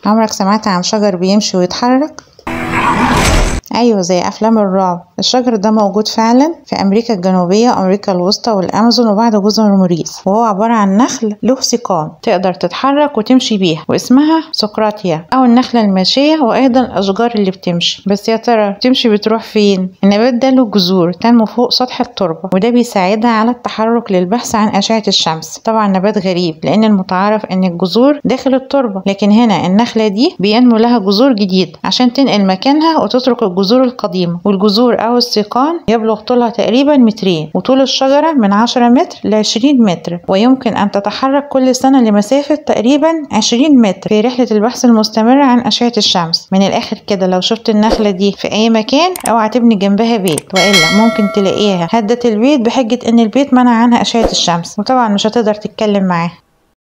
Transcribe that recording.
عمرك سمعت عن شجر بيمشي ويتحرك؟ ايوه زي افلام الرعب الشجر ده موجود فعلا في امريكا الجنوبيه وامريكا الوسطى والامازون وبعض جزر الموريس وهو عباره عن نخل له سيقان تقدر تتحرك وتمشي بيها واسمها سقراطيا او النخله الماشيه وايضا الاشجار اللي بتمشي بس يا ترى بتمشي بتروح فين النبات ده له جذور تنمو فوق سطح التربه وده بيساعدها على التحرك للبحث عن اشعه الشمس طبعا نبات غريب لان المتعارف ان الجذور داخل التربه لكن هنا النخله دي بينمو لها جذور جديده عشان تنقل مكانها وتترك الجذور القديمه والجذور او السيقان يبلغ طولها تقريبا مترين وطول الشجره من 10 متر ل 20 متر ويمكن ان تتحرك كل سنه لمسافه تقريبا 20 متر في رحله البحث المستمره عن اشعه الشمس من الاخر كده لو شفت النخله دي في اي مكان اوعى تبني جنبها بيت والا ممكن تلاقيها هدت البيت بحجه ان البيت منع عنها اشعه الشمس وطبعا مش هتقدر تتكلم معاها